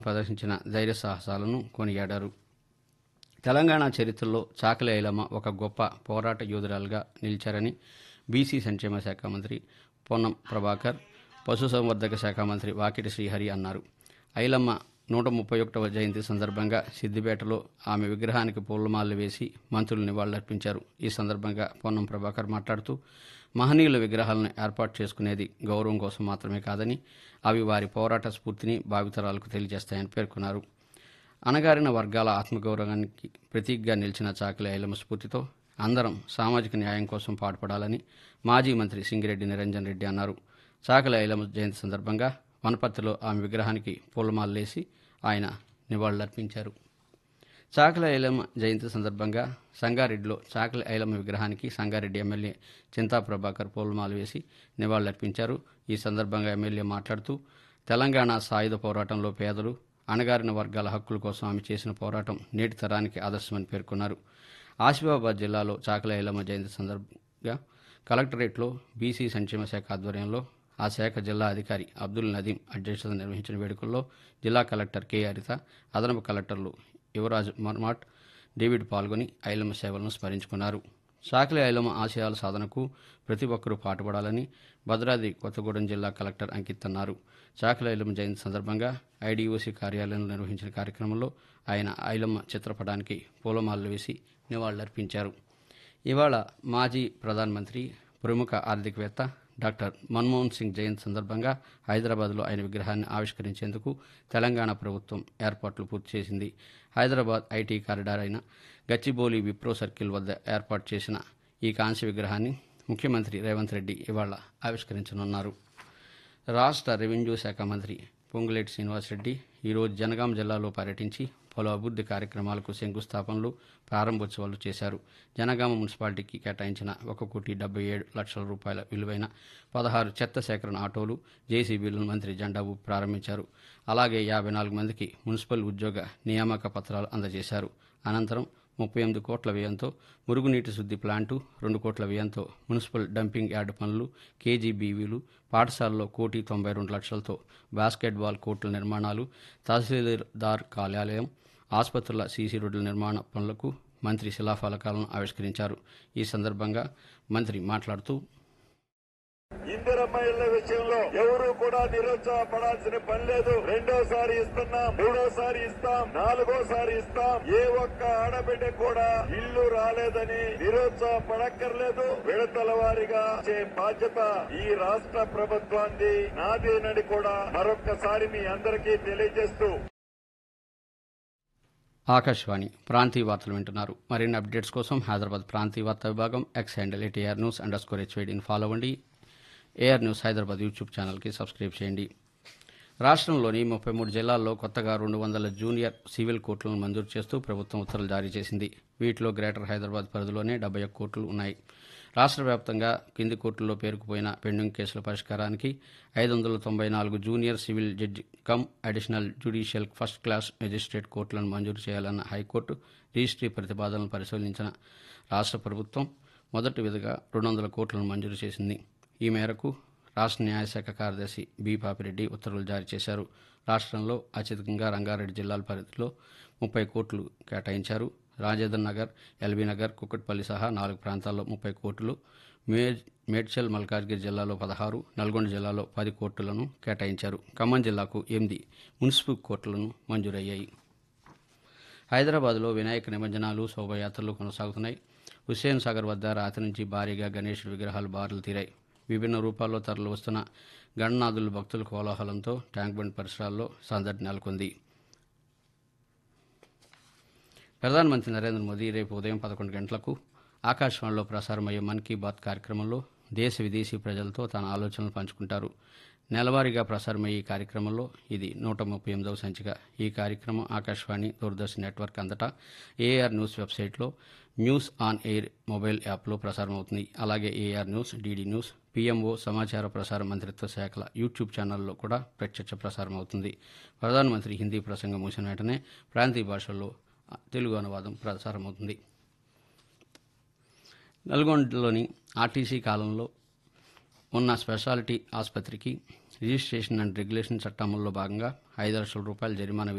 ప్రదర్శించిన ధైర్య సాహసాలను కొనియాడారు తెలంగాణ చరిత్రలో చాకలి ఐలమ్మ ఒక గొప్ప పోరాట యోధురాలుగా నిలిచారని బీసీ సంక్షేమ శాఖ మంత్రి పొన్నం ప్రభాకర్ పశుసంవర్ధక శాఖ మంత్రి వాకిటి శ్రీహరి అన్నారు ఐలమ్మ నూట ముప్పై ఒకటవ జయంతి సందర్భంగా సిద్దిపేటలో ఆమె విగ్రహానికి పూలమాలలు వేసి మంత్రులు నివాళులర్పించారు ఈ సందర్భంగా పొన్నం ప్రభాకర్ మాట్లాడుతూ మహనీయుల విగ్రహాలను ఏర్పాటు చేసుకునేది గౌరవం కోసం మాత్రమే కాదని అవి వారి పోరాట స్ఫూర్తిని భావితరాలకు తెలియజేస్తాయని పేర్కొన్నారు అణగారిన వర్గాల ఆత్మగౌరవానికి ప్రతీకగా నిలిచిన చాకలి ఐలమ్మ స్ఫూర్తితో అందరం సామాజిక న్యాయం కోసం పాటుపడాలని మాజీ మంత్రి సింగిరెడ్డి నిరంజన్ రెడ్డి అన్నారు చాకలి ఐలమ్మ జయంతి సందర్భంగా వనపర్తిలో ఆమె విగ్రహానికి పూలమాలలేసి ఆయన నివాళులర్పించారు చాకలి ఐలమ్మ జయంతి సందర్భంగా సంగారెడ్డిలో చాకలి ఐలమ్మ విగ్రహానికి సంగారెడ్డి ఎమ్మెల్యే చింతా ప్రభాకర్ పూలమాల వేసి నివాళులర్పించారు ఈ సందర్భంగా ఎమ్మెల్యే మాట్లాడుతూ తెలంగాణ సాయుధ పోరాటంలో పేదలు అణగారిన వర్గాల హక్కుల కోసం ఆమె చేసిన పోరాటం నేటి తరానికి ఆదర్శమని పేర్కొన్నారు ఆసిఫాబాద్ జిల్లాలో చాకలి ఐలమ్మ జయంతి సందర్భంగా కలెక్టరేట్లో బీసీ సంక్షేమ శాఖ ఆధ్వర్యంలో ఆ శాఖ జిల్లా అధికారి అబ్దుల్ నదీం అధ్యక్షతన నిర్వహించిన వేడుకల్లో జిల్లా కలెక్టర్ కె హరిత అదనపు కలెక్టర్లు యువరాజ్ మర్మాట్ డేవిడ్ పాల్గొని ఐలమ్మ సేవలను స్మరించుకున్నారు చాకలి ఐలమ్మ ఆశయాల సాధనకు ప్రతి ఒక్కరూ పాటుపడాలని భద్రాద్రి కొత్తగూడెం జిల్లా కలెక్టర్ అంకిత్ అన్నారు చాకలి ఐలమ్మ జయంతి సందర్భంగా ఐడీఓసీ కార్యాలయంలో నిర్వహించిన కార్యక్రమంలో ఆయన ఐలమ్మ చిత్రపటానికి పూలమాలలు వేసి నివాళులర్పించారు ఇవాళ మాజీ ప్రధానమంత్రి ప్రముఖ ఆర్థికవేత్త డాక్టర్ మన్మోహన్ సింగ్ జయంతి సందర్భంగా హైదరాబాద్లో ఆయన విగ్రహాన్ని ఆవిష్కరించేందుకు తెలంగాణ ప్రభుత్వం ఏర్పాట్లు పూర్తి చేసింది హైదరాబాద్ ఐటీ కారిడార్ అయిన గచ్చిబౌలి విప్రో సర్కిల్ వద్ద ఏర్పాటు చేసిన ఈ కాంస్య విగ్రహాన్ని ముఖ్యమంత్రి రేవంత్ రెడ్డి ఇవాళ ఆవిష్కరించనున్నారు రాష్ట్ర రెవెన్యూ శాఖ మంత్రి పొంగులేటి శ్రీనివాసరెడ్డి ఈరోజు జనగాం జిల్లాలో పర్యటించి పలు అభివృద్ధి కార్యక్రమాలకు శంకుస్థాపనలు ప్రారంభోత్సవాలు చేశారు జనగామ మున్సిపాలిటీకి కేటాయించిన ఒక కోటి డెబ్బై ఏడు లక్షల రూపాయల విలువైన పదహారు చెత్త సేకరణ ఆటోలు జేసీబీలను మంత్రి జెండా ఊపి ప్రారంభించారు అలాగే యాభై నాలుగు మందికి మున్సిపల్ ఉద్యోగ నియామక పత్రాలు అందజేశారు అనంతరం ముప్పై ఎనిమిది కోట్ల వ్యయంతో మురుగునీటి శుద్ధి ప్లాంటు రెండు కోట్ల వ్యయంతో మున్సిపల్ డంపింగ్ యార్డు పనులు కేజీబీవీలు పాఠశాలలో కోటి తొంభై రెండు లక్షలతో బాస్కెట్బాల్ కోర్టుల నిర్మాణాలు తహసీల్దార్ కార్యాలయం ఆసుపత్రుల సీసీ రోడ్ల నిర్మాణ పనులకు మంత్రి శిలాఫలకాలను ఆవిష్కరించారు ఈ సందర్భంగా మంత్రి మాట్లాడుతూ ఇందిరమ్మ ఇళ్ల విషయంలో ఎవరు కూడా నిరుత్సాహపడాల్సిన పని లేదు రెండోసారి ఇస్తున్నాం మూడోసారి ఇస్తాం నాలుగోసారి ఇస్తాం ఏ ఒక్క ఆడబిడ్డ కూడా ఇల్లు రాలేదని నిరుత్సాహపడక్కర్లేదు విడతల వారిగా ఇచ్చే బాధ్యత ఈ రాష్ట్ర ప్రభుత్వాన్ని నాదేనని కూడా మరొక్కసారి మీ అందరికీ తెలియజేస్తూ ఆకాశవాణి ప్రాంతీయ వార్తలు వింటున్నారు మరిన్ని అప్డేట్స్ కోసం హైదరాబాద్ ప్రాంతీయ వార్తా విభాగం X handle A T R news under score హెచ్వైడీని ఫాలో అవ్వండి ఏఆర్ న్యూస్ హైదరాబాద్ యూట్యూబ్ ఛానల్కి సబ్స్క్రైబ్ చేయండి రాష్ట్రంలోని ముప్పై మూడు జిల్లాల్లో కొత్తగా రెండు వందల జూనియర్ సివిల్ కోర్టులను మంజూరు చేస్తూ ప్రభుత్వం ఉత్తర్వులు జారీ చేసింది వీటిలో గ్రేటర్ హైదరాబాద్ పరిధిలోనే డెబ్బై ఒక్క కోర్టులు ఉన్నాయి రాష్ట్ర వ్యాప్తంగా కింది కోర్టుల్లో పేరుకుపోయిన పెండింగ్ కేసుల పరిష్కారానికి ఐదు వందల తొంభై నాలుగు junior civil judge cum additional judicial first class magistrate కోర్టులను మంజూరు చేయాలన్న హైకోర్టు రిజిస్ట్రీ ప్రతిపాదనలు పరిశీలించిన రాష్ట్ర ప్రభుత్వం మొదటి విధిగా రెండు వందల కోట్లను మంజూరు చేసింది ఈ మేరకు రాష్ట్ర న్యాయశాఖ కార్యదర్శి బి పాపిరెడ్డి ఉత్తర్వులు జారీ చేశారు రాష్ట్రంలో అత్యధికంగా రంగారెడ్డి జిల్లాల పరిధిలో ముప్పై కోట్లు కేటాయించారు రాజేంద్ర నగర్ ఎల్బీ నగర్ కుక్కట్పల్లి సహా నాలుగు ప్రాంతాల్లో ముప్పై కోట్లు మే మేడ్చల్ మల్కాజ్గిరి జిల్లాలో పదహారు నల్గొండ జిల్లాలో పది కోట్లను కేటాయించారు ఖమ్మం జిల్లాకు ఎనిమిది మున్సిపల్ కోట్లను మంజూరయ్యాయి హైదరాబాద్లో వినాయక నిమజ్జనాలు శోభయాత్రలు కొనసాగుతున్నాయి హుస్సేన్ సాగర్ వద్ద రాత్రి నుంచి భారీగా గణేశుడి విగ్రహాలు బారులు తీరాయి విభిన్న రూపాల్లో తరలి వస్తున్న గణనాథులు భక్తుల కోలాహలంతో ట్యాంక్ బండ్ పరిసరాల్లో సందడి నెలకొంది ప్రధానమంత్రి నరేంద్ర మోదీ రేపు ఉదయం పదకొండు గంటలకు ఆకాశవాణిలో ప్రసారమయ్యే మన్ కీ బాత్ కార్యక్రమంలో దేశ విదేశీ ప్రజలతో తన ఆలోచనలు పంచుకుంటారు నెలవారీగా ప్రసారమయ్యే ఈ కార్యక్రమంలో ఇది నూట ముప్పై ఎనిమిదవ సంచిక ఈ కార్యక్రమం ఆకాశవాణి దూరదర్శన్ నెట్వర్క్ అంతటా ఏఆర్ న్యూస్ వెబ్సైట్లో న్యూస్ ఆన్ ఎయిర్ మొబైల్ యాప్లో ప్రసారం అవుతుంది అలాగే A R news D D news P M O సమాచార ప్రసార మంత్రిత్వ శాఖల యూట్యూబ్ ఛానల్లో కూడా ప్రత్యక్ష ప్రసారం అవుతుంది ప్రధానమంత్రి హిందీ ప్రసంగం ముగిసిన వెంటనే ప్రాంతీయ భాషల్లో తెలుగు అనువాదం ప్రసారమవుతుంది నల్గొండలోని ఆర్టీసీ కాలంలో ఉన్న స్పెషాలిటీ ఆసుపత్రికి రిజిస్ట్రేషన్ అండ్ రెగ్యులేషన్ చట్టంలో భాగంగా ఐదు లక్షల రూపాయల జరిమానా